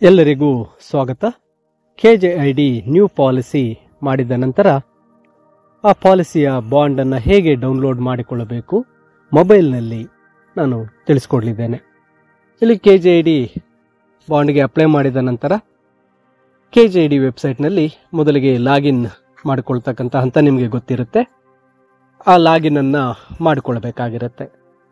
ಎಲ್ಲರಿಗೂ ಸ್ವಾಗತ K J I D new policy ಮಾಡಿದ ನಂತರ ಆ ಪಾಲಿಸಿಯ ಬಾಂಡನ್ನು ಹೇಗೆ ಡೌನ್ಲೋಡ್ ಮಾಡಿಕೊಳ್ಳಬೇಕು ಮೊಬೈಲ್ನಲ್ಲಿ ನಾನು ತಿಳಿಸ್ಕೊಡ್ಲಿದ್ದೇನೆ ಇಲ್ಲಿ ಕೆ ಜೆ ಐ ಡಿ ಬಾಂಡ್ಗೆ ಅಪ್ಲೈ ಮಾಡಿದ ನಂತರ ಕೆ ಜೆ ಐ ಡಿ ವೆಬ್ಸೈಟ್ನಲ್ಲಿ ಮೊದಲಿಗೆ ಲಾಗಿನ್ ಮಾಡಿಕೊಳ್ತಕ್ಕಂಥ ಹಂತ ನಿಮಗೆ ಗೊತ್ತಿರುತ್ತೆ ಆ ಲಾಗಿನ್ ಅನ್ನ ಮಾಡಿಕೊಳ್ಬೇಕಾಗಿರುತ್ತೆ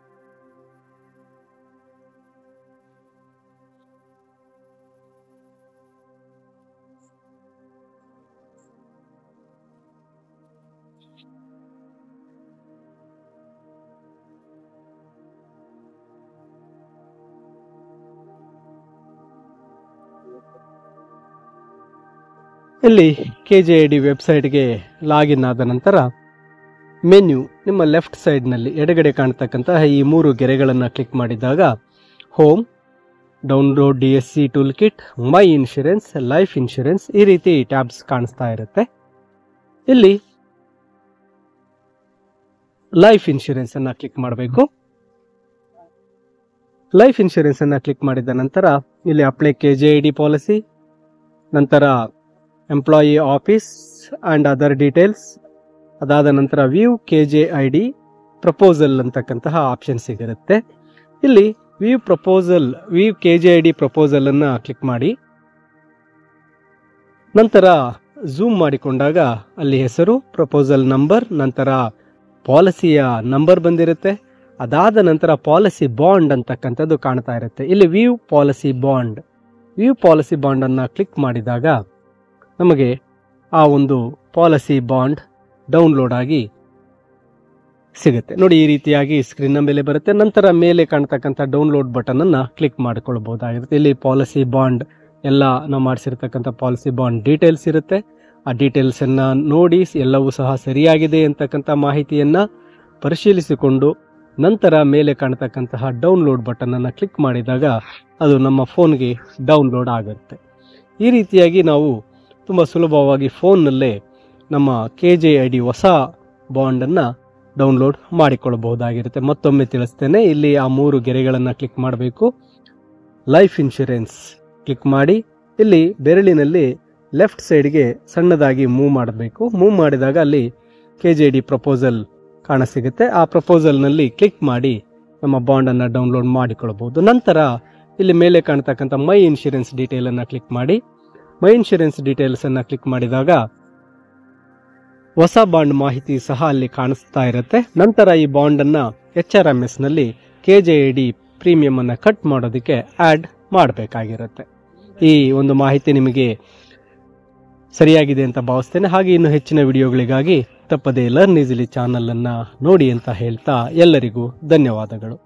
ಇಲ್ಲಿ ಕೆ ಜೆ ಐ ಡಿ ವೆಬ್ಸೈಟ್ಗೆ ಲಾಗಿನ್ ಆದ ನಂತರ ಮೆನ್ಯು ನಿಮ್ಮ ಲೆಫ್ಟ್ ಸೈಡ್ನಲ್ಲಿ ಎಡಗಡೆ ಕಾಣ್ತಕ್ಕಂತಹ ಈ ಮೂರು ಗೆರೆಗಳನ್ನು ಕ್ಲಿಕ್ ಮಾಡಿದಾಗ home download D S C toolkit my insurance life insurance ಈ ರೀತಿ ಟ್ಯಾಬ್ಸ್ ಕಾಣಿಸ್ತಾ ಇರುತ್ತೆ ಇಲ್ಲಿ ಲೈಫ್ ಇನ್ಶೂರೆನ್ಸ್ ಅನ್ನ ಕ್ಲಿಕ್ ಮಾಡಬೇಕು ಲೈಫ್ ಇನ್ಶೂರೆನ್ಸ್ ಅನ್ನ ಕ್ಲಿಕ್ ಮಾಡಿದ ನಂತರ ಇಲ್ಲಿ apply K J I D policy ನಂತರ employee office and other details ಅದಾದ ನಂತರ view K J I D proposal ಅಂತಕ್ಕಂತಹ ಆಪ್ಷನ್ ಸಿಗಿರುತ್ತೆ ಇಲ್ಲಿ view proposal view K J I D proposal ಅನ್ನ ಕ್ಲಿಕ್ ಮಾಡಿ ನಂತರ ಝೂಮ್ ಮಾಡಿಕೊಂಡಾಗ ಅಲ್ಲಿ ಹೆಸರು ಪ್ರಪೋಸಲ್ ನಂಬರ್ ನಂತರ ಪಾಲಿಸಿಯ ನಂಬರ್ ಬಂದಿರುತ್ತೆ ಅದಾದ ನಂತರ ಪಾಲಿಸಿ ಬಾಂಡ್ ಅಂತಕ್ಕಂಥದ್ದು ಕಾಣ್ತಾ ಇರುತ್ತೆ ಇಲ್ಲಿ view policy bond view policy bond ಅನ್ನ ಕ್ಲಿಕ್ ಮಾಡಿದಾಗ ನಮಗೆ ಆ ಒಂದು ಪಾಲಿಸಿ ಬಾಂಡ್ ಡೌನ್ಲೋಡ್ ಆಗಿ ಸಿಗುತ್ತೆ ನೋಡಿ ಈ ರೀತಿಯಾಗಿ ಸ್ಕ್ರೀನ್ನ ಮೇಲೆ ಬರುತ್ತೆ ನಂತರ ಮೇಲೆ ಕಾಣ್ತಕ್ಕಂಥ ಡೌನ್ಲೋಡ್ ಬಟನ್ ಅನ್ನ ಕ್ಲಿಕ್ ಮಾಡಿಕೊಳ್ಬಹುದಾಗಿರುತ್ತೆ ಇಲ್ಲಿ ಪಾಲಿಸಿ ಬಾಂಡ್ ಎಲ್ಲ ನಾವು ಮಾಡಿಸಿರ್ತಕ್ಕಂಥ ಪಾಲಿಸಿ ಬಾಂಡ್ ಡೀಟೇಲ್ಸ್ ಇರುತ್ತೆ ಆ ಡೀಟೇಲ್ಸ್ ಅನ್ನ ನೋಡಿ ಎಲ್ಲವೂ ಸಹ ಸರಿಯಾಗಿದೆ ಅಂತಕ್ಕಂಥ ಮಾಹಿತಿಯನ್ನ ಪರಿಶೀಲಿಸಿಕೊಂಡು ನಂತರ ಮೇಲೆ ಕಾಣ್ತಕ್ಕಂತಹ ಡೌನ್ಲೋಡ್ ಬಟನ್ ಅನ್ನ ಕ್ಲಿಕ್ ಮಾಡಿದಾಗ ಅದು ನಮ್ಮ ಫೋನ್ಗೆ ಡೌನ್ಲೋಡ್ ಆಗುತ್ತೆ ಈ ರೀತಿಯಾಗಿ ನಾವು ತುಂಬ ಸುಲಭವಾಗಿ ಫೋನ್ನಲ್ಲೇ ನಮ್ಮ ಕೆ ಜೆ ಐ ಡಿ ಹೊಸ ಬಾಂಡನ್ನು ಡೌನ್ಲೋಡ್ ಮಾಡಿಕೊಳ್ಳಬಹುದಾಗಿರುತ್ತೆ ಮತ್ತೊಮ್ಮೆ ತಿಳಿಸ್ತೇನೆ ಇಲ್ಲಿ ಆ ಮೂರು ಗೆರೆಗಳನ್ನು ಕ್ಲಿಕ್ ಮಾಡಬೇಕು ಲೈಫ್ ಇನ್ಶೂರೆನ್ಸ್ ಕ್ಲಿಕ್ ಮಾಡಿ ಇಲ್ಲಿ ಬೆರಳಿನಲ್ಲಿ ಲೆಫ್ಟ್ ಸೈಡ್ಗೆ ಸಣ್ಣದಾಗಿ ಮೂವ್ ಮಾಡಬೇಕು ಮೂವ್ ಮಾಡಿದಾಗ ಅಲ್ಲಿ ಕೆ ಜೆ ಡಿ ಪ್ರಪೋಸಲ್ ಕಾಣಸಿಗುತ್ತೆ ಆ ಪ್ರಪೋಸಲ್ನಲ್ಲಿ ಕ್ಲಿಕ್ ಮಾಡಿ ನಮ್ಮ ಬಾಂಡನ್ನು ಡೌನ್ಲೋಡ್ ಮಾಡಿಕೊಳ್ಳಬಹುದು ನಂತರ ಇಲ್ಲಿ ಮೇಲೆ ಕಾಣ್ತಕ್ಕಂಥ ಮೈ ಇನ್ಶೂರೆನ್ಸ್ ಡೀಟೇಲನ್ನು ಕ್ಲಿಕ್ ಮಾಡಿ ಮೈ ಇನ್ಶೂರೆನ್ಸ್ ಡೀಟೇಲ್ಸ್ ಅನ್ನ ಕ್ಲಿಕ್ ಮಾಡಿದಾಗ ಹೊಸ ಬಾಂಡ್ ಮಾಹಿತಿ ಸಹ ಅಲ್ಲಿ ಕಾಣಿಸ್ತಾ ಇರುತ್ತೆ ನಂತರ ಈ ಬಾಂಡ್ ಅನ್ನ ಎಚ್ ಆರ್ ಎಂ ಎಸ್ ನಲ್ಲಿ K J I D premium ಅನ್ನ ಕಟ್ ಮಾಡೋದಕ್ಕೆ ಆಡ್ ಮಾಡಬೇಕಾಗಿರುತ್ತೆ ಈ ಒಂದು ಮಾಹಿತಿ ನಿಮಗೆ ಸರಿಯಾಗಿದೆ ಅಂತ ಭಾವಿಸ್ತೇನೆ ಹಾಗೆ ಇನ್ನು ಹೆಚ್ಚಿನ ವಿಡಿಯೋಗಳಿಗಾಗಿ ತಪ್ಪದೇ ಲರ್ನ್ ಈಸಿಲಿ ಚಾನಲ್ ಅನ್ನ ನೋಡಿ ಅಂತ ಹೇಳ್ತಾ ಎಲ್ಲರಿಗೂ ಧನ್ಯವಾದಗಳು